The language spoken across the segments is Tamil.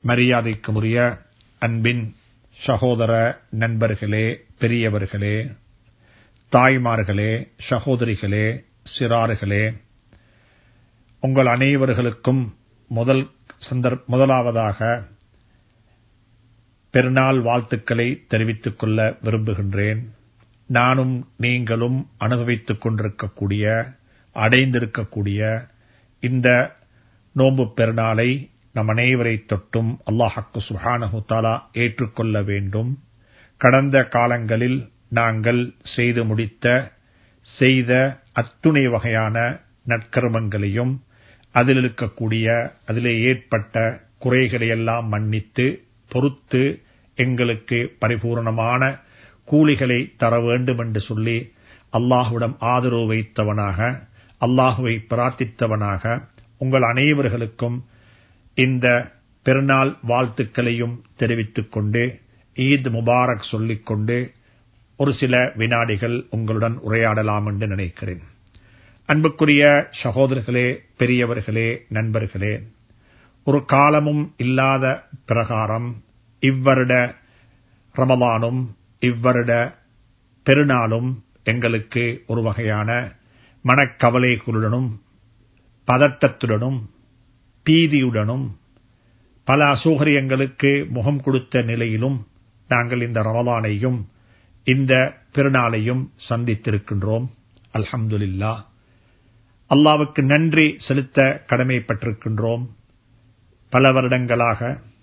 மரியாதைக்குரிய அன்பின் சகோதர நண்பர்களே பெரியவர்களே தாய்மார்களே சகோதரிகளே சிறார்களே உங்கள் அனைவர்களுக்கும் முதல் சந்தர் முதலாவதாக பெருநாள் வாழ்த்துக்களை தெரிவித்துக் கொள்ள விரும்புகின்றேன் நானும் நீங்களும் அனுபவித்துக் கொண்டிருக்கக்கூடிய அடைந்திருக்கக்கூடிய இந்த நோன்பு பெருநாளை நம் அனைவரை தொட்டும் அல்லாஹக்கு சுஹானஹு தாலா ஏற்றுக்கொள்ள வேண்டும் கடந்த காலங்களில் நாங்கள் செய்து முடித்த செய்த அத்துணை வகையான நற்கர்மங்களையும் அதில் இருக்கக்கூடிய அதிலே ஏற்பட்ட குறைகளையெல்லாம் மன்னித்து பொறுத்து எங்களுக்கு பரிபூர்ணமான கூலிகளை தர வேண்டும் என்று சொல்லி அல்லாஹுடன் ஆதரவு வைத்தவனாக அல்லாஹுவை பிரார்த்தித்தவனாக உங்கள் அனைவர்களுக்கும் இந்த பெருநாள் வாழ்த்துக்களையும் தெரிவித்துக் கொண்டு ஈத் முபாரக் சொல்லிக்கொண்டு ஒரு சில வினாடிகள் உங்களுடன் உரையாடலாம் என்று நினைக்கிறேன் அன்புக்குரிய சகோதரர்களே பெரியவர்களே நண்பர்களே ஒரு காலமும் இல்லாத பிரகாரம் இவ்வருட ரமதானும் இவ்வருட பெருநாளும் எங்களுக்கு ஒரு வகையான மனக்கவலைகளுடனும் பதட்டத்துடனும் பீதியுடனும் பல அசௌகரியங்களுக்கு முகம் கொடுத்த நிலையிலும் நாங்கள் இந்த ரமதானையும் இந்த பெருநாளையும் சந்தித்திருக்கின்றோம் அல்ஹம்துலில்லா அல்லாவுக்கு நன்றி செலுத்த கடமைப்பட்டிருக்கின்றோம் பல வருடங்களாக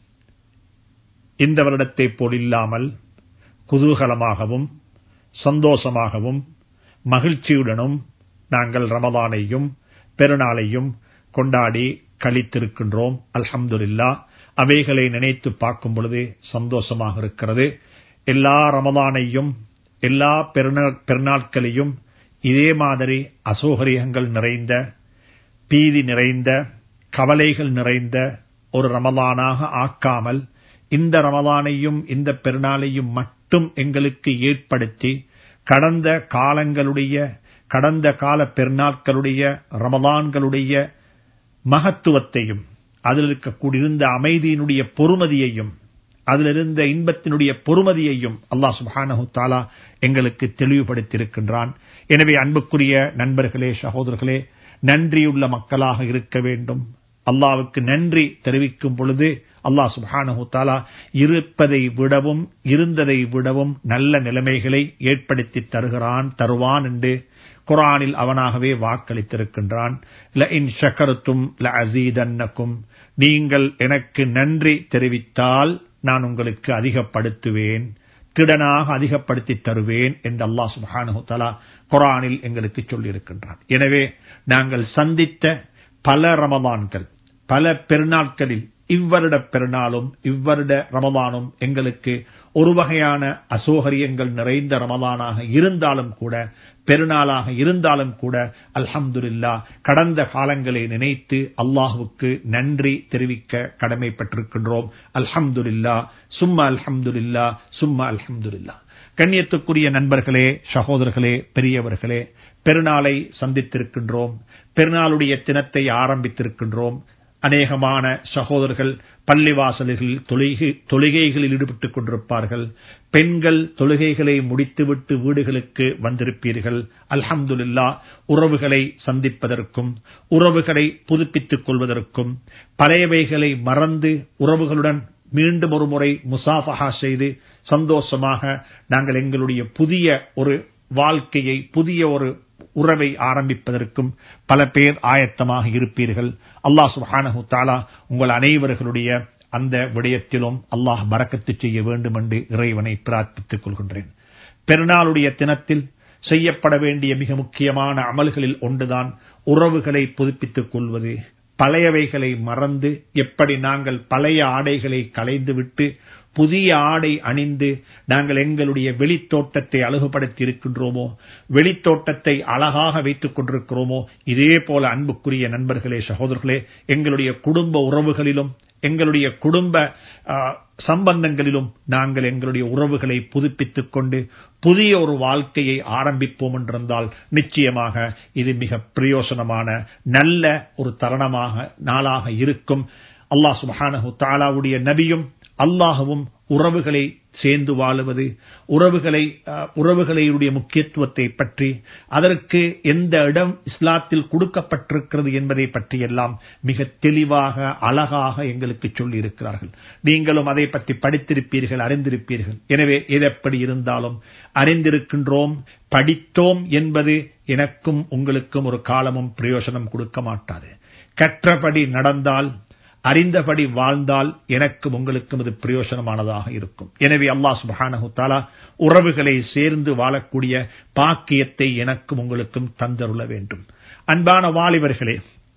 இந்த வருடத்தை போல் இல்லாமல் குதூகலமாகவும் சந்தோஷமாகவும் மகிழ்ச்சியுடனும் நாங்கள் ரமதானையும் பெருநாளையும் கொண்டாடி கழித்திருக்கின்றோம் அல்ஹம்துலில்லா அவைகளை நினைத்து பார்க்கும் பொழுது சந்தோஷமாக இருக்கிறது எல்லா ரமதானையும் எல்லா பெருநாட்களையும் இதே மாதிரி அசௌகரியங்கள் நிறைந்த பீதி நிறைந்த கவலைகள் நிறைந்த ஒரு ரமதானாக ஆக்காமல் இந்த ரமதானையும் இந்த பெருநாளையும் மட்டும் எங்களுக்கு ஏற்படுத்தி கடந்த காலங்களுடைய கடந்த கால பெருநாட்களுடைய ரமதான்களுடைய மகத்துவத்தையும் அதில் இருக்கக்கூடியிருந்த அமைதியினுடைய பொறுமதியையும் அதிலிருந்த இன்பத்தினுடைய பொறுமதியையும் அல்லாஹ் சுபானஹு தாலா எங்களுக்கு தெளிவுபடுத்தியிருக்கின்றான் எனவே அன்புக்குரிய நண்பர்களே சகோதரர்களே நன்றியுள்ள மக்களாக இருக்க வேண்டும் அல்லாவுக்கு நன்றி தெரிவிக்கும் பொழுது அல்லாஹ் சுபானஹு தாலா இருப்பதை விடவும் இருந்ததை விடவும் நல்ல நிலைமைகளை ஏற்படுத்தி தருகிறான் தருவான் என்று குரானில் அவனாகவே வாக்களித்திருக்கின்றான் நீங்கள் எனக்கு நன்றி தெரிவித்தால் நான் உங்களுக்கு அதிகப்படுத்துவேன் திடனாக அதிகப்படுத்தி தருவேன் என்று அல்லா சுபானு தலா குரானில் எங்களுக்கு சொல்லியிருக்கின்றான் எனவே நாங்கள் சந்தித்த பல ரமதான்கள் பல பெருநாட்களில் இவ்வருட பெருநாளும் இவ்வருட ரமதானும் எங்களுக்கு ஒரு வகையான அசோகரியங்கள் நிறைந்த ரமதானாக இருந்தாலும் கூட பெருநாளாக இருந்தாலும் கூட அல்ஹம்துல்லா கடந்த காலங்களை நினைத்து அல்லாஹுக்கு நன்றி தெரிவிக்க கடமைப்பட்டிருக்கின்றோம் அல்ஹம்துல்லா சும்மா அல்ஹம்துல்லா சும்மா அல்ஹம்துல்லா கண்ணியத்துக்குரிய நண்பர்களே சகோதரர்களே பெரியவர்களே பெருநாளை சந்தித்திருக்கின்றோம் பெருநாளுடைய தினத்தை ஆரம்பித்திருக்கின்றோம் அநேகமான சகோதரர்கள் பள்ளிவாசல்களில் தொழுகை தொழுகைகளில் ஈடுபட்டுக் கொண்டிருப்பார்கள் பெண்கள் தொழுகைகளை முடித்துவிட்டு வீடுகளுக்கு வந்திருப்பீர்கள் அல்ஹம்துல்லா உறவுகளை சந்திப்பதற்கும் உறவுகளை புதுப்பித்துக் கொள்வதற்கும் பழையவைகளை மறந்து உறவுகளுடன் மீண்டும் ஒரு முறை முசாஃபஹா செய்து சந்தோஷமாக நாங்கள் எங்களுடைய புதிய ஒரு வாழ்க்கையை புதிய ஒரு உறவை ஆரம்பிப்பதற்கும் பல பேர் ஆயத்தமாக இருப்பீர்கள் அல்லாஹ் சுஹானஹு தாலா உங்கள் அனைவர்களுடைய அந்த விடயத்திலும் அல்லாஹ் பறக்கத்து செய்ய வேண்டும் என்று இறைவனை பிரார்த்தித்துக் கொள்கின்றேன் பெருநாளுடைய தினத்தில் செய்யப்பட வேண்டிய மிக முக்கியமான அமல்களில் ஒன்றுதான் உறவுகளை புதுப்பித்துக் கொள்வது பழையவைகளை மறந்து எப்படி நாங்கள் பழைய ஆடைகளை களைந்துவிட்டு புதிய ஆடை அணிந்து நாங்கள் எங்களுடைய வெளித்தோட்டத்தை அழகுபடுத்தி இருக்கின்றோமோ வெளித்தோட்டத்தை அழகாக வைத்துக் கொண்டிருக்கிறோமோ இதே போல அன்புக்குரிய நண்பர்களே சகோதரர்களே எங்களுடைய குடும்ப உறவுகளிலும் எங்களுடைய குடும்ப சம்பந்தங்களிலும் நாங்கள் எங்களுடைய உறவுகளை புதுப்பித்துக் கொண்டு புதிய ஒரு வாழ்க்கையை ஆரம்பிப்போம் என்றிருந்தால் நிச்சயமாக இது மிக பிரயோசனமான நல்ல ஒரு தருணமாக நாளாக இருக்கும் அல்லாஹ் சுபஹானஹு தாலாவுடைய நபியும் அல்லாஹவும் உறவுகளை சேர்ந்து வாழுவது உறவுகளை அஹ், உறவுகளுடைய முக்கியத்துவத்தை பற்றி அதற்கு எந்த இடம் இஸ்லாத்தில் கொடுக்கப்பட்டிருக்கிறது என்பதை பற்றி எல்லாம் மிக தெளிவாக அழகாக எங்களுக்கு சொல்லி இருக்கிறார்கள் நீங்களும் அதை பற்றி படித்திருப்பீர்கள் அறிந்திருப்பீர்கள் எனவே எது எப்படி இருந்தாலும் அறிந்திருக்கின்றோம் படித்தோம் என்பது எனக்கும் உங்களுக்கும் ஒரு காலமும் பிரயோஜனம் கொடுக்க மாட்டாது கற்றபடி நடந்தால் அறிந்தபடி வாழ்ந்தால் எனக்கும் உங்களுக்கும் இது பிரயோஜனமானதாக இருக்கும் எனவே அல்லாஹ் சுபஹானஹு தஆலா உறவுகளை சேர்ந்து வாழக்கூடிய பாக்கியத்தை எனக்கும் உங்களுக்கும் தந்தருள வேண்டும் அன்பான வாலிபர்களே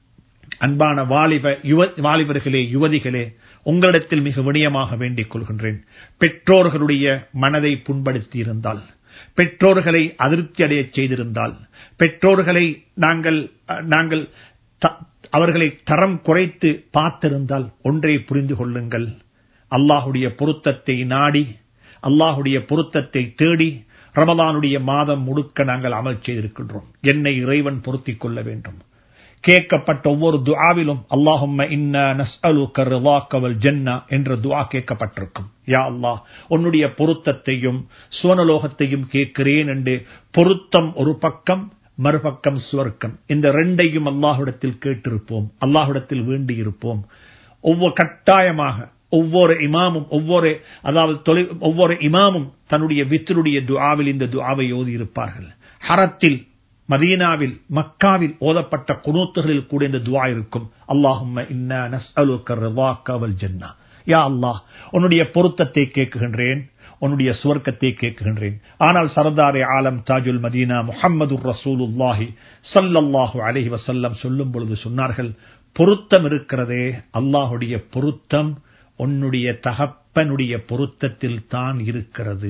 அன்பான வாலிப யுவ வாலிபர்களே யுவதிகளே உங்களிடத்தில் மிக வினயமாக வேண்டிக் கொள்கின்றேன் பெற்றோர்களுடைய மனதை புண்படுத்தி இருந்தால் பெற்றோர்களை அதிருப்தி அடையச் செய்திருந்தால் பெற்றோர்களை நாங்கள் அஹ், நாங்கள் த- அவர்களை தரம் குறைத்து பார்த்திருந்தால் ஒன்றை புரிந்து கொள்ளுங்கள் அல்லாஹுடைய பொருத்தத்தை நாடி அல்லாஹுடைய பொருத்தத்தை தேடி ரமலானுடைய மாதம் முழுக்க நாங்கள் அமல் செய்திருக்கின்றோம் என்னை இறைவன் பொருத்திக் கொள்ள வேண்டும் கேட்கப்பட்ட ஒவ்வொரு துஆவிலும் அல்லாஹும்ம இன்னா நஸ்அலுக ரிதாக்க வல் ஜன்னா என்ற துஆ கேட்கப்பட்டிருக்கும் யா அல்லாஹ் உன்னுடைய பொருத்தத்தையும் சுவனலோகத்தையும் கேட்கிறேன் என்று பொருத்தம் ஒரு பக்கம் மறுபக்கம் சுவர்க்கம் இந்த ரெண்டையும் அல்லாஹ்விடத்தில் கேட்டிருப்போம் அல்லாஹ்விடத்தில் வேண்டி இருப்போம் ஒவ்வொரு கட்டாயமாக ஒவ்வொரு இமாமும் ஒவ்வொரு அதாவது தொலை- ஒவ்வொரு இமாமும் தன்னுடைய வித்தருடைய துஆவில் இந்த துஆவை ஓதி இருப்பார்கள் ஹரத்தில் மதீனாவில் மக்காவில் ஓதப்பட்ட குனூத்துகளில் கூட இந்த துஆ இருக்கும் அல்லாஹும்ம இன்னா நஸ்அலுக ரிதாக்க வல் ஜன்னா யா அல்லாஹ் உன்னுடைய பொருத்தத்தை கேட்குகின்றேன் உன்னுடைய சுவர்க்கத்தை கேட்குகின்றேன் ஆனால் சர்தாரே ஆலம் தாஜுல் மதீனா முஹம்மது ரசூலுல்லாஹி ஸல்லல்லாஹு அலைஹி வஸல்லம் சொல்லும் பொழுது சொன்னார்கள் பொருத்தம் இருக்கிறதே அல்லாஹுடைய பொருத்தம் உன்னுடைய தகப்பனுடைய பொருத்தத்தில் தான் இருக்கிறது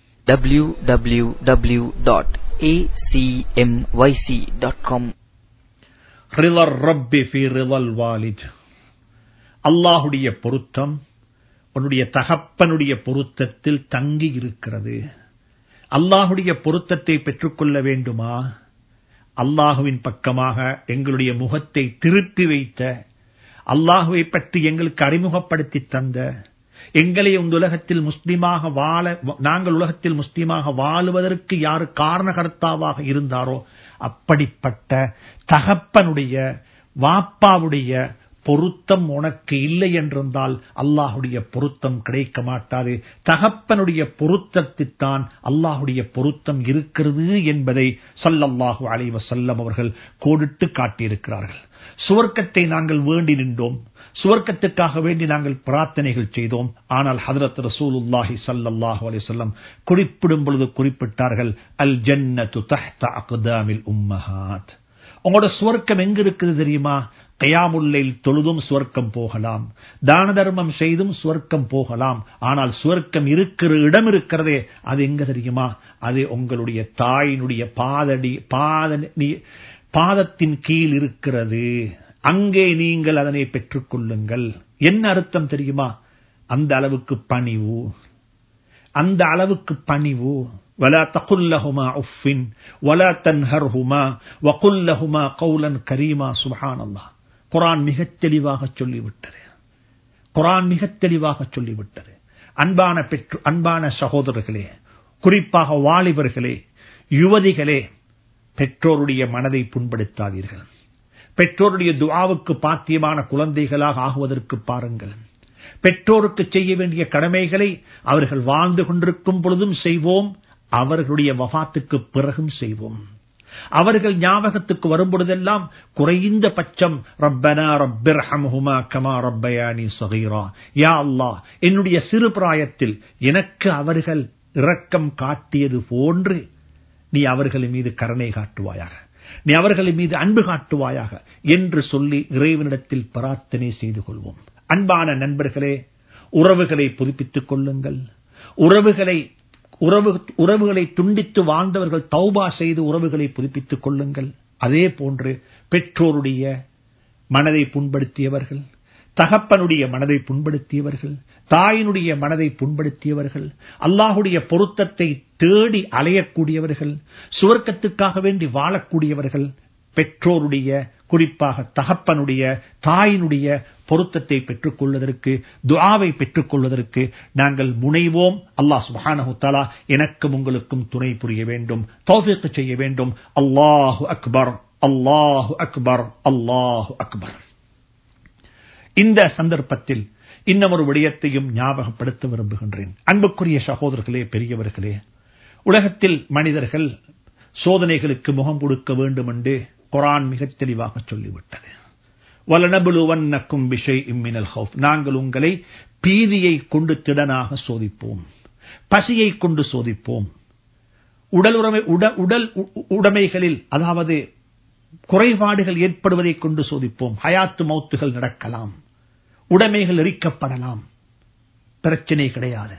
www.acmyc.com ரிலர் ரப்பி ஃபி ரிலல் வாலித் அல்லாஹுடைய பொருத்தம் உன்னுடைய தகப்பனுடைய பொருத்தத்தில் தங்கி இருக்கிறது அல்லாஹுடைய பொருத்தத்தை பெற்றுக்கொள்ள வேண்டுமா அல்லாஹுவின் பக்கமாக எங்களுடைய முகத்தை திருப்பி வைத்த அல்லாஹுவை பற்றி எங்களுக்கு அறிமுகப்படுத்தி தந்த எங்களை இந்த உலகத்தில் முஸ்லிமாக வாழ நாங்கள் உலகத்தில் முஸ்லிமாக வாழுவதற்கு யாரு காரணகர்த்தாவாக இருந்தாரோ அப்படிப்பட்ட தகப்பனுடைய வாப்பாவுடைய பொருத்தம் உனக்கு இல்லை என்றிருந்தால் அல்லாஹுடைய பொருத்தம் கிடைக்க மாட்டாது தகப்பனுடைய பொருத்தத்தில்தான் அல்லாஹுடைய பொருத்தம் இருக்கிறது என்பதை ஸல்லல்லாஹு அலைஹி வஸல்லம் அவர்கள் கோடிட்டு காட்டியிருக்கிறார்கள் சுவர்க்கத்தை நாங்கள் வேண்டி நின்றோம் சுவர்க்கத்துக்காக வேண்டி நாங்கள் பிரார்த்தனைகள் செய்தோம் ஆனால் ஹதரத் ரசூலுல்லாஹி ஸல்லல்லாஹு அலைஹி வஸல்லம் குறிப்பிடும் பொழுது குறிப்பிட்டார்கள் அல் ஜன்னத்து தஹ்த அக்தாமில் உம்மஹாத் உங்களோட சுவர்க்கம் எங்க இருக்குது தெரியுமா கயாமுல்லைல் தொழுதும் சுவர்க்கம் போகலாம் தான தர்மம் செய்தும் சுவர்க்கம் போகலாம் ஆனால் சுவர்க்கம் இருக்கிற இடம் இருக்கிறதே அது எங்க தெரியுமா அது உங்களுடைய தாயினுடைய பாதடி பாத நீ- பாதத்தின் கீழ் இருக்கிறது அங்கே நீங்கள் அதனை பெற்றுக் கொள்ளுங்கள் என்ன அர்த்தம் தெரியுமா அந்த அளவுக்கு பணிவு அந்த அளவுக்கு பணிவு ولا تقل لهما اف ولا تنهرهما وقل لهما قولا كريما سبحان الله குர்ஆன் மிகத் தெளிவாக சொல்லிவிட்டது குர்ஆன் மிகத் தெளிவாக சொல்லிவிட்டது அன்பான பெற்று அன்பான சகோதரர்களே குறிப்பாக வாலிபர்களே யுவதிகளே பெற்றோருடைய மனதை புண்படுத்தாதீர்கள் பெற்றோருடைய துஆவுக்கு பாத்தியமான குழந்தைகளாக ஆகுவதற்கு பாருங்கள் பெற்றோருக்கு செய்ய வேண்டிய கடமைகளை அவர்கள் வாழ்ந்து கொண்டிருக்கும் பொழுதும் செய்வோம் அவர்களுடைய வஃபாத்துக்கு பிறகும் செய்வோம் அவர்கள் ஞாபகத்துக்கு வரும் பொழுதெல்லாம் குறைந்த பட்சம் ரப்பனா ரப்பிர்ஹம்ஹுமா கமா ரப்பயானி சகீரா யா அல்லாஹ் என்னுடைய சிறு பிராயத்தில் எனக்கு அவர்கள் இரக்கம் காட்டியது போன்று நீ அவர்கள் மீது கருணை காட்டுவாயாக நீ அவர்கள் மீது அன்பு காட்டுவாயாக என்று சொல்லி இறைவனிடத்தில் பிரார்த்தனை செய்து கொள்வோம் அன்பான நண்பர்களே உறவுகளை புதுப்பித்துக் கொள்ளுங்கள் உறவுகளை உறவு உறவுகளை துண்டித்து வாழ்ந்தவர்கள் தௌபா செய்து உறவுகளை புதுப்பித்துக் கொள்ளுங்கள் அதே போன்று பெற்றோருடைய மனதை புண்படுத்தியவர்கள் தகப்பனுடைய மனதை புண்படுத்தியவர்கள் தாயினுடைய மனதை புண்படுத்தியவர்கள் அல்லாஹுடைய பொருத்தத்தை தேடி அலையக்கூடியவர்கள் சுவர்க்கத்துக்காக வேண்டி வாழக்கூடியவர்கள் பெற்றோருடைய குறிப்பாக தகப்பனுடைய தாயினுடைய பொருத்தத்தை பெற்றுக் கொள்வதற்கு துஆவை பெற்றுக் கொள்வதற்கு நாங்கள் முனைவோம் அல்லாஹ் சுப்ஹானஹு தஆலா எனக்கும் உங்களுக்கும் துணை புரிய வேண்டும் தௌஃபீக் செய்ய வேண்டும் அல்லாஹு அக்பர் அல்லாஹு அக்பர் அல்லாஹு அக்பர் இந்த சந்தர்ப்பத்தில் இன்னமொரு விடயத்தையும் ஞாபகப்படுத்த விரும்புகின்றேன் அன்புக்குரிய சகோதரர்களே பெரியவர்களே உலகத்தில் மனிதர்கள் சோதனைகளுக்கு முகம் கொடுக்க வேண்டும் என்று குரான் மிக தெளிவாக சொல்லிவிட்டது வலனபுலுவன்னக்கும் விஷய் இம்மினல் ஹவுப் நாங்கள் உங்களை பீதியை கொண்டு திடனாக சோதிப்போம் பசியை கொண்டு சோதிப்போம் உடல் உடைமை உட- உடல் உ- உடைமைகளில் அதாவது குறைபாடுகள் ஏற்படுவதை கொண்டு சோதிப்போம் ஹயாத்து மௌத்துகள் நடக்கலாம் உடைமைகள் எரிக்கப்படலாம் பிரச்சனை கிடையாது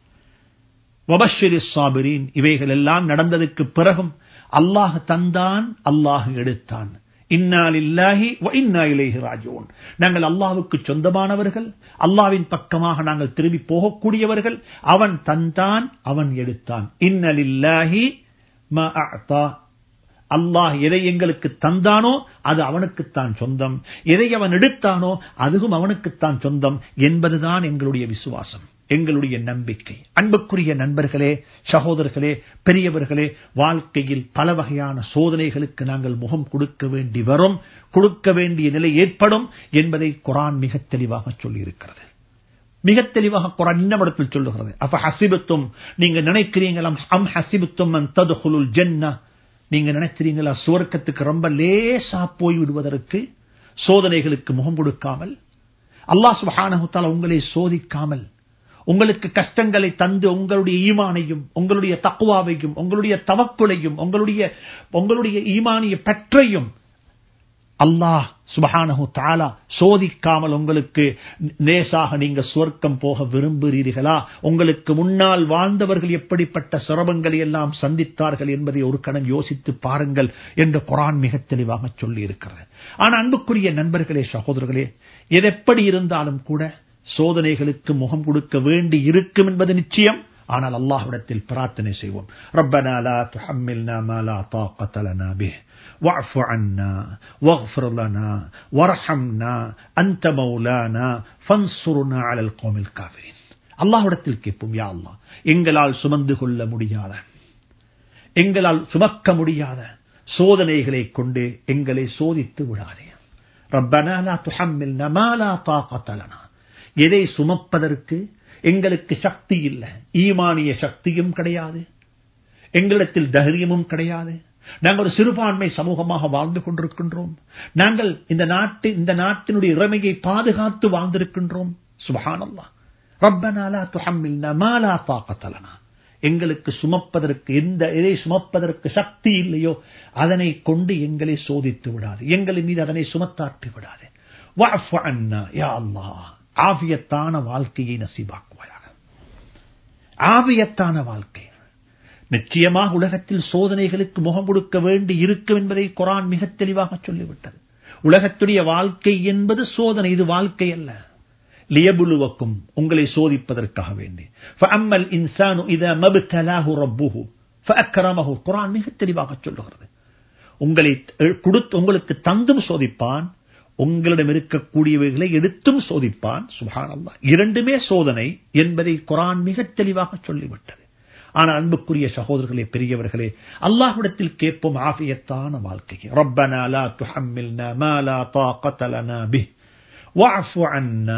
வபஷிரி சாபிரின் இவைகள் எல்லாம் நடந்ததுக்கு பிறகும் அல்லாஹ் தந்தான் அல்லாஹ் எடுத்தான் இன்னாலில்லாஹி வ இன்னா இலைஹி ராஜிஊன் நாங்கள் அல்லாஹ்வுக்கு சொந்தமானவர்கள் அல்லாஹ்வின் பக்கமாக நாங்கள் திரும்பி போகக்கூடியவர்கள் அவன் தந்தான் அவன் எடுத்தான் இன்னலில்லாஹி மா அஅதா அல்லாஹ் எதை எங்களுக்கு தந்தானோ அது அவனுக்குத்தான் சொந்தம் எதை அவன் எடுத்தானோ அதுவும் அவனுக்குத்தான் சொந்தம் என்பதுதான் எங்களுடைய விசுவாசம் எங்களுடைய நம்பிக்கை அன்புக்குரிய நண்பர்களே சகோதரர்களே பெரியவர்களே வாழ்க்கையில் பல வகையான சோதனைகளுக்கு நாங்கள் முகம் கொடுக்க வேண்டி வரும் கொடுக்க வேண்டிய நிலை ஏற்படும் என்பதை குரான் மிக தெளிவாக சொல்லியிருக்கிறது மிக தெளிவாக குரான் இன்னும் இடத்தில் சொல்லுகிறது அப்ப ஹசிபத்தும் நீங்க நினைக்கிறீங்களா அம் ஹசிபத்தும் அன் ததுகுலுல் ஜன்னா நீங்க நினைக்கிறீங்களா சுவர்க்கத்துக்கு ரொம்ப லேசா போய் விடுவதற்கு சோதனைகளுக்கு முகம் கொடுக்காமல் அல்லாஹ் சுப்ஹானஹு தஆலா உங்களை சோதிக்காமல் உங்களுக்கு கஷ்டங்களை தந்து உங்களுடைய ஈமானையும் உங்களுடைய தக்குவாவையும் உங்களுடைய தவக்குலையும் உங்களுடைய உங்களுடைய ஈமானிய பெற்றையும் அல்லாஹ் சுபஹானஹு தாலா சோதிக்காமல் உங்களுக்கு லேசாக நீங்க சுவர்க்கம் போக விரும்புகிறீர்களா உங்களுக்கு முன்னால் வாழ்ந்தவர்கள் எப்படிப்பட்ட சிரமங்களை எல்லாம் சந்தித்தார்கள் என்பதை ஒரு கணம் யோசித்து பாருங்கள் என்று குரான் மிக தெளிவாக சொல்லி இருக்கிறது ஆனா அன்புக்குரிய நண்பர்களே சகோதரர்களே எதெப்படி இருந்தாலும் கூட சோதனைகளுக்கு முகம் கொடுக்க வேண்டி இருக்கும் என்பது நிச்சயம் ஆனால் அல்லாஹ்விடத்தில் பிரார்த்தனை செய்வோம் ரப்பனா லா துஹம்மில்னா மா லா தாக்கத லனா பிஹ் واعف عنا واغفر لنا وارحمنا أنت مولانا فانصرنا على القوم الكافرين அல்லாஹ்விடத்தில் கேட்போம் யா அல்லாஹ் எங்களால் சுமந்து கொள்ள முடியாத எங்களால் சுமக்க முடியாத சோதனைகளை கொண்டு எங்களை சோதித்து விடாதே ரப்பனா லா துஹம்மில்னா மா லா தாக்கத லனா எதை சுமப்பதற்கு எங்களுக்கு சக்தி இல்லை ஈமானிய சக்தியும் கிடையாது எங்களிடத்தில் தைரியமும் கிடையாது நாங்கள் ஒரு சிறுபான்மை சமூகமாக வாழ்ந்து கொண்டிருக்கின்றோம் நாங்கள் இந்த நாட்டு இந்த நாட்டினுடைய இறமையை பாதுகாத்து வாழ்ந்திருக்கின்றோம் சுபஹானல்லா ரப்பனாலா துஹம்மில்னா மாலா தாக்கத்தலனா எங்களுக்கு சுமப்பதற்கு எந்த எதை சுமப்பதற்கு சக்தி இல்லையோ அதனை கொண்டு எங்களை சோதித்து விடாது எங்களின் மீது அதனை சுமத்தாட்டி விடாது வஅஃபு அன்னா யா அல்லாஹ் ஆவியத்தான வாழ்க்கையை நசீபாக்குவாயாக ஆவியத்தான வாழ்க்கை நிச்சயமாக உலகத்தில் சோதனைகளுக்கு முகம் கொடுக்க வேண்டி இருக்கும் என்பதை குரான் மிக தெளிவாக சொல்லிவிட்டது உலகத்துடைய வாழ்க்கை என்பது சோதனை இது வாழ்க்கை அல்ல லியபுலுவக்கும் உங்களை சோதிப்பதற்காக வேண்டி ஃபஅம்மல் இன்சானு இதா மப்தலாஹு ரப்புஹு ஃபஅக்ரமஹு குர்ஆன் மிக தெளிவாக சொல்லுகிறது உங்களை கொடுத்து உங்களுக்கு தந்தும் சோதிப்பான் உங்களிடம் இருக்கக்கூடியவைகளை எடுத்தும் சோதிப்பான் சுபஹானல்லாஹ் இரண்டுமே சோதனை என்பதை குரான் மிக தெளிவாக சொல்லிவிட்டது ஆனால் அன்புக்குரிய சகோதரர்களே பெரியவர்களே அல்லாஹ்விடத்தில் கேட்போம் ஆஃபியத்தான வாழ்க்கையை ரப்பனா லா துஹம்மில்னா மா லா தாக்கத லனா பிஹ் வஅஃபு அன்னா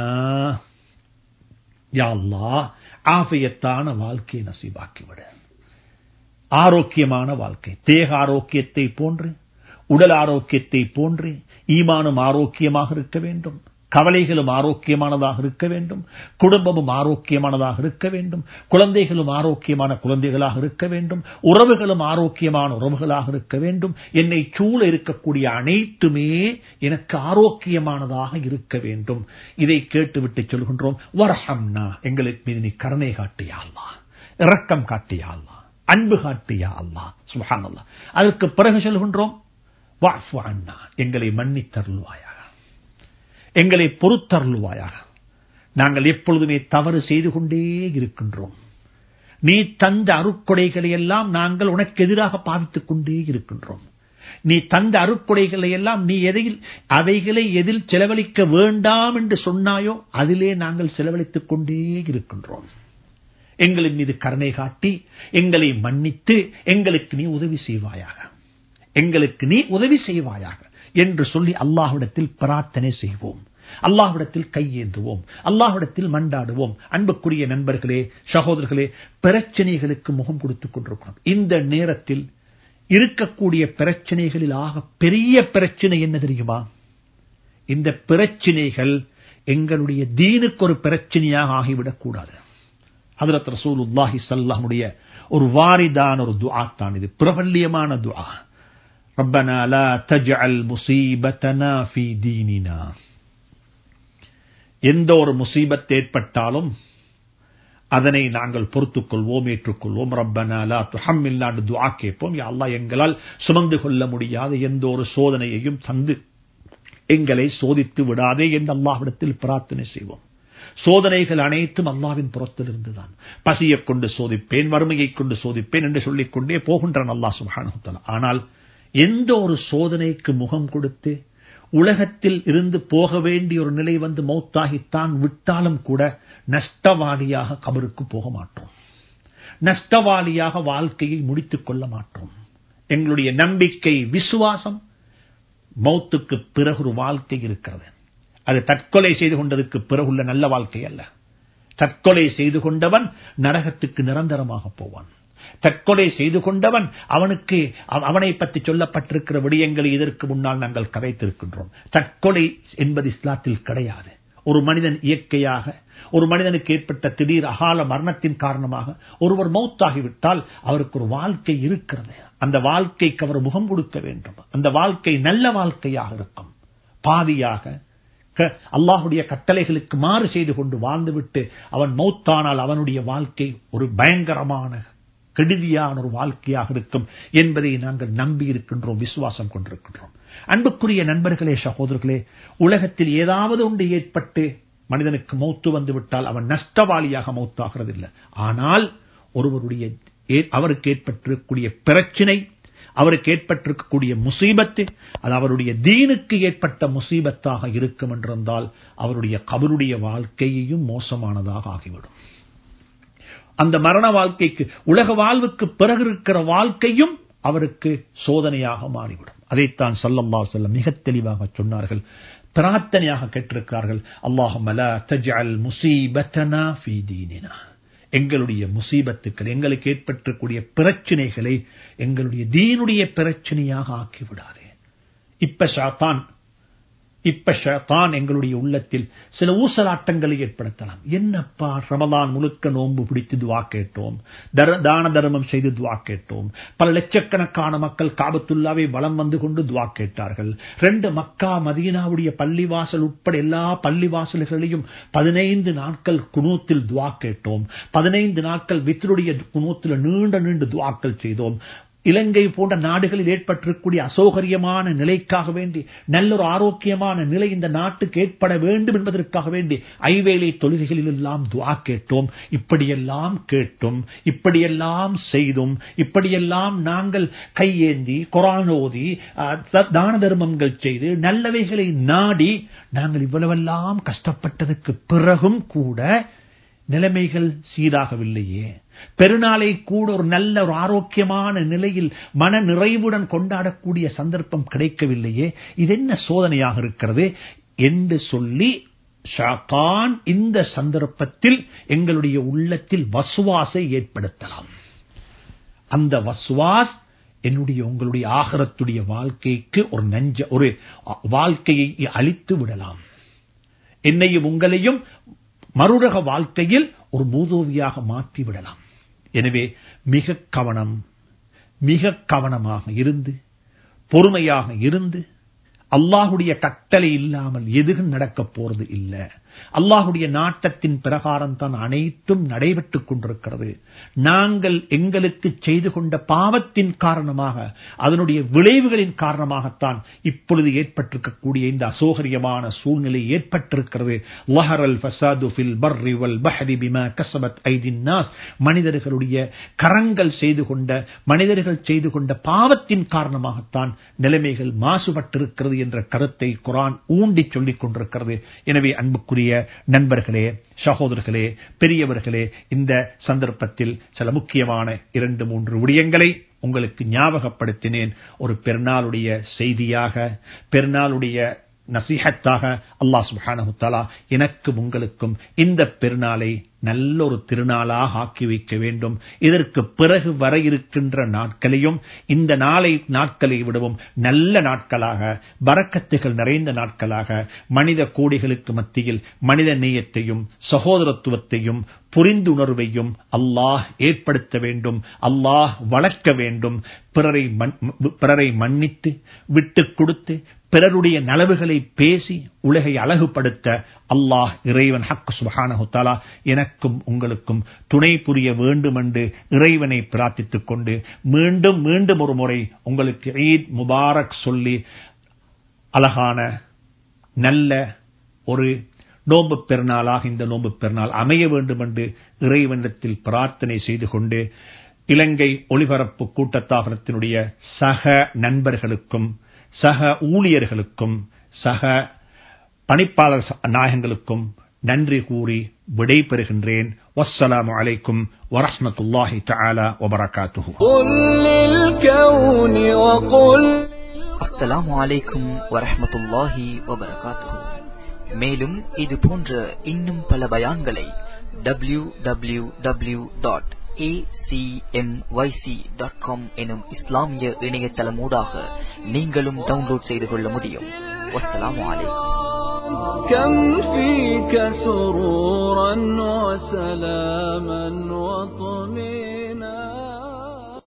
யா அல்லாஹ் ஆஃபியத்தான வாழ்க்கையை நசீபாக்கி விடு ஆரோக்கியமான வாழ்க்கை தேக ஆரோக்கியத்தை போன்று உடல் ஆரோக்கியத்தை போன்று ஈமானும் ஆரோக்கியமாக இருக்க வேண்டும் கவலைகளும் ஆரோக்கியமானதாக இருக்க வேண்டும் குடும்பமும் ஆரோக்கியமானதாக இருக்க வேண்டும் குழந்தைகளும் ஆரோக்கியமான குழந்தைகளாக இருக்க வேண்டும் உறவுகளும் ஆரோக்கியமான உறவுகளாக இருக்க வேண்டும் என்னை சூழ இருக்கக்கூடிய அனைத்துமே எனக்கு ஆரோக்கியமானதாக இருக்க வேண்டும் இதை கேட்டுவிட்டு சொல்கின்றோம் வரஹம்னா எங்களுக்கு மீது நீ கருணை காட்டியா அல்லா இரக்கம் காட்டியா அல்லா அன்பு காட்டியா அல்லா சுஹான் அல்லா அதற்கு பிறகு சொல்கின்றோம் வாஃபு அண்ணா எங்களை மன்னித்தருள்வாயாக எங்களை பொறுத்தருள்வாயாக நாங்கள் எப்பொழுதுமே தவறு செய்து கொண்டே இருக்கின்றோம் நீ தந்த அருக்கொடைகளை எல்லாம் நாங்கள் உனக்கு எதிராக பாவித்துக் கொண்டே இருக்கின்றோம் நீ தந்த அருட்கொடைகளை எல்லாம் நீ எதையில் அவைகளை எதில் செலவழிக்க வேண்டாம் என்று சொன்னாயோ அதிலே நாங்கள் செலவழித்துக் கொண்டே இருக்கின்றோம் எங்களின் மீது கருணை காட்டி எங்களை மன்னித்து எங்களுக்கு நீ உதவி செய்வாயாக எங்களுக்கு நீ உதவி செய்வாயாக என்று சொல்லி அல்லாஹ்விடத்தில் பிரார்த்தனை செய்வோம் அல்லாஹ்விடத்தில் கையேந்துவோம் அல்லாஹ்விடத்தில் மண்டாடுவோம் அன்புக்குரிய நண்பர்களே சகோதரர்களே பிரச்சனைகளுக்கு முகம் கொடுத்துக் கொண்டிருக்கிறோம் இந்த நேரத்தில் இருக்கக்கூடிய பிரச்சனைகளில் ஆக பெரிய பிரச்சனை என்ன தெரியுமா இந்த பிரச்சனைகள் எங்களுடைய தீனுக்கு ஒரு பிரச்சனையாக ஆகிவிடக் கூடாது ஹதரத் ரசூலுல்லாஹி ஸல்லல்லாஹுடைய ஒரு வாரிதான ஒரு துஆ தான் இது பிரபல்யமான துஆ ربنا لا تجعل مصيبتنا في ديننا எந்த ஒரு முசீபத் ஏற்பட்டாலும் அதனை நாங்கள் பொறுத்துக் கொள்வோம் ஏற்றுக்கொள்வோம் ரப்பனா லா துஹம்மில்லாண்டு துஆ கேட்போம் யா அல்லாஹ் எங்களால் சுமந்து கொள்ள முடியாத எந்த ஒரு சோதனையையும் தந்து எங்களை சோதித்து விடாதே என்று அல்லாஹ்விடத்தில் பிரார்த்தனை செய்வோம் சோதனைகள் அனைத்தும் அல்லாவின் புறத்திலிருந்துதான் பசியைக் கொண்டு சோதிப்பேன் வறுமையைக் கொண்டு சோதிப்பேன் என்று சொல்லிக் கொண்டே போகின்றான் அல்லாஹ் சுப்ஹானஹு ஆனால் எந்த ஒரு சோதனைக்கு முகம் கொடுத்து உலகத்தில் இருந்து போக வேண்டிய ஒரு நிலை வந்து மௌத்தாகித்தான் விட்டாலும் கூட நஷ்டவாளியாக கபருக்கு போக மாட்டோம் நஷ்டவாளியாக வாழ்க்கையை முடித்துக் கொள்ள மாட்டோம் எங்களுடைய நம்பிக்கை விசுவாசம் மௌத்துக்கு பிறகு ஒரு வாழ்க்கை இருக்கிறது அது தற்கொலை செய்து கொண்டதுக்கு பிறகுள்ள நல்ல வாழ்க்கை அல்ல தற்கொலை செய்து கொண்டவன் நரகத்துக்கு நிரந்தரமாக போவான் தற்கொலை செய்து கொண்டவன் அவனுக்கு அவனை பற்றி சொல்லப்பட்டிருக்கிற விடயங்களை இதற்கு முன்னால் நாங்கள் கதைத்திருக்கின்றோம் தற்கொலை என்பது இஸ்லாத்தில் கிடையாது ஒரு மனிதன் இயற்கையாக ஒரு மனிதனுக்கு ஏற்பட்ட திடீர் அகால மரணத்தின் காரணமாக ஒருவர் மௌத்தாகிவிட்டால் அவருக்கு ஒரு வாழ்க்கை இருக்கிறது அந்த வாழ்க்கைக்கு அவர் முகம் கொடுக்க வேண்டும் அந்த வாழ்க்கை நல்ல வாழ்க்கையாக இருக்கும் பாதியாக அல்லாஹுடைய கட்டளைகளுக்கு மாறு செய்து கொண்டு வாழ்ந்துவிட்டு அவன் மௌத்தானால் அவனுடைய வாழ்க்கை ஒரு பயங்கரமான கெடுதியான ஒரு வாழ்க்கையாக இருக்கும் என்பதை நாங்கள் நம்பி இருக்கின்றோம் விசுவாசம் கொண்டிருக்கின்றோம் அன்புக்குரிய நண்பர்களே சகோதரர்களே உலகத்தில் ஏதாவது ஒன்று ஏற்பட்டு மனிதனுக்கு மௌத்து வந்து விட்டால் அவன் நஷ்டவாளியாக மௌத்தாகிறது இல்லை ஆனால் ஒருவருடைய அவருக்கு ஏற்பட்டிருக்கக்கூடிய பிரச்சினை அவருக்கு ஏற்பட்டிருக்கக்கூடிய முசீபத்து அது அவருடைய தீனுக்கு ஏற்பட்ட முசீபத்தாக இருக்கும் என்றிருந்தால் அவருடைய கபருடைய வாழ்க்கையையும் மோசமானதாக ஆகிவிடும் அந்த மரண வாழ்க்கைக்கு உலக வாழ்வுக்கு பிறகு இருக்கிற வாழ்க்கையும் அவருக்கு சோதனையாக மாறிவிடும் அதைத்தான் சல்லல்லா செல்லம் மிக தெளிவாக சொன்னார்கள் பிரார்த்தனையாக கேட்டிருக்கிறார்கள் அல்லாஹ் முசீபத்தனா எங்களுடைய முசீபத்துக்கள் எங்களுக்கு ஏற்பட்டிருக்கூடிய பிரச்சனைகளை எங்களுடைய தீனுடைய பிரச்சனையாக ஆக்கிவிடாதே இப்ப ஷாத்தான் இப்ப ஷாத்தான் எங்களுடைய உள்ளத்தில் சில ஊசலாட்டங்களை ஏற்படுத்தலாம் என்னப்பா ரமதான் முழுக்க நோன்பு பிடித்து துவா கேட்டோம் தான தர்மம் செய்து துவா கேட்டோம் பல லட்சக்கணக்கான மக்கள் காபத்துல்லாவை வளம் வந்து கொண்டு துவா கேட்டார்கள் ரெண்டு மக்கா மதீனாவுடைய பள்ளிவாசல் உட்பட எல்லா பள்ளிவாசல்களையும் பதினைந்து நாட்கள் குணூத்தில் துவா கேட்டோம் பதினைந்து நாட்கள் வித்தருடைய குணூத்தில் நீண்ட நீண்டு துவாக்கள் செய்தோம் இலங்கை போன்ற நாடுகளில் ஏற்பட்டிருக்கக்கூடிய அசௌகரியமான நிலைக்காக வேண்டி நல்ல ஒரு ஆரோக்கியமான நிலை இந்த நாட்டுக்கு ஏற்பட வேண்டும் என்பதற்காக வேண்டி ஐவேளை தொழுகைகளில் எல்லாம் துவா கேட்டோம் இப்படியெல்லாம் கேட்டும் இப்படியெல்லாம் செய்தும் இப்படியெல்லாம் நாங்கள் கையேந்தி குரான் ஓதி தான தர்மங்கள் செய்து நல்லவைகளை நாடி நாங்கள் இவ்வளவெல்லாம் கஷ்டப்பட்டதுக்கு பிறகும் கூட நிலைமைகள் சீராகவில்லையே பெருநாளை கூட ஒரு நல்ல ஒரு ஆரோக்கியமான நிலையில் மன நிறைவுடன் கொண்டாடக்கூடிய சந்தர்ப்பம் கிடைக்கவில்லையே இது என்ன சோதனையாக இருக்கிறது என்று சொல்லி ஷாத்தான் இந்த சந்தர்ப்பத்தில் எங்களுடைய உள்ளத்தில் வசுவாசை ஏற்படுத்தலாம் அந்த வசுவாஸ் என்னுடைய உங்களுடைய ஆகரத்துடைய வாழ்க்கைக்கு ஒரு நஞ்ச ஒரு வாழ்க்கையை அழித்து விடலாம் என்னையும் உங்களையும் மறுரக வாழ்க்கையில் ஒரு மூதோவியாக மாற்றி விடலாம் எனவே மிக கவனம் மிக கவனமாக இருந்து பொறுமையாக இருந்து அல்லாஹுடைய கட்டளை இல்லாமல் எதுவும் நடக்க போறது இல்லை அல்லாஹுடைய நாட்டத்தின் பிரகாரம் தான் அனைத்தும் நடைபெற்றுக் கொண்டிருக்கிறது நாங்கள் எங்களுக்கு செய்து கொண்ட பாவத்தின் காரணமாக அதனுடைய விளைவுகளின் காரணமாகத்தான் இப்பொழுது ஏற்பட்டிருக்கக்கூடிய இந்த அசோகரியமான சூழ்நிலை ஏற்பட்டிருக்கிறது லஹரல் ஃபசாது ஃபில் பர்ரி வல் பஹரி பிமா கஸபத் ஐதின் நாஸ் மனிதர்களுடைய கரங்கள் செய்து கொண்ட மனிதர்கள் செய்து கொண்ட பாவத்தின் காரணமாகத்தான் நிலைமைகள் மாசுபட்டிருக்கிறது என்ற கருத்தை குரான் ஊண்டி சொல்லிக் கொண்டிருக்கிறது எனவே அன்புக்குரிய நண்பர்களே சகோதரர்களே பெரியவர்களே இந்த சந்தர்ப்பத்தில் சில முக்கியமான இரண்டு மூன்று விடயங்களை உங்களுக்கு ஞாபகப்படுத்தினேன் ஒரு பெருநாளுடைய செய்தியாக பெருநாளுடைய நசீகத்தாக அல்லாஹ் சுப்ஹானஹு தஆலா எனக்கும் உங்களுக்கும் இந்த பெருநாளை நல்ல ஒரு திருநாளாக ஆக்கி வைக்க வேண்டும் இதற்கு பிறகு வர இருக்கின்ற நாட்களையும் இந்த நாளை நாட்களை விடவும் நல்ல நாட்களாக பறக்கத்துகள் நிறைந்த நாட்களாக மனித கோடிகளுக்கு மத்தியில் மனித நேயத்தையும் சகோதரத்துவத்தையும் புரிந்துணர்வையும் அல்லாஹ் ஏற்படுத்த வேண்டும் அல்லாஹ் வளர்க்க வேண்டும் பிறரை பிறரை மன்னித்து விட்டுக் கொடுத்து பிறருடைய நலவுகளை பேசி உலகை அழகுபடுத்த அல்லாஹ் இறைவன் ஹக் சுபஹானஹு தஆலா எனக்கும் உங்களுக்கும் துணை புரிய வேண்டும் என்று இறைவனை பிரார்த்தித்துக் கொண்டு மீண்டும் மீண்டும் ஒரு முறை உங்களுக்கு ஈத் முபாரக் சொல்லி அழகான நல்ல ஒரு நோன்பு பெருநாளாக இந்த நோன்பு பெருநாள் அமைய வேண்டும் என்று இறைவனிடத்தில் பிரார்த்தனை செய்து கொண்டு இலங்கை ஒளிபரப்பு கூட்டத்தாபனத்தினுடைய சக நண்பர்களுக்கும் சக ஊழியர்களுக்கும் சக பணிப்பாளர் நாயகங்களுக்கும் நன்றி கூறி விடை பெறுகின்றேன் வஸ்ஸலாமு அலைக்கும் வரஹ்மத்துல்லாஹி தஆலா வபரகாத்துஹு قل للكون وقل அஸ்ஸலாமு அலைக்கும் வரஹ்மத்துல்லாஹி வபரகாத்துஹு மேலும் இது போன்ற இன்னும் பல பயான்களை டபிள்யூ டபிள்யூ டபிள்யூ டாட் எனும் இஸ்லாமிய இணையதளமூடாக நீங்களும் டவுன்லோட் செய்து கொள்ள முடியும் வஸ்ஸலாமு அலைக்கும் كم فيك سرورا وسلاما وطمئنا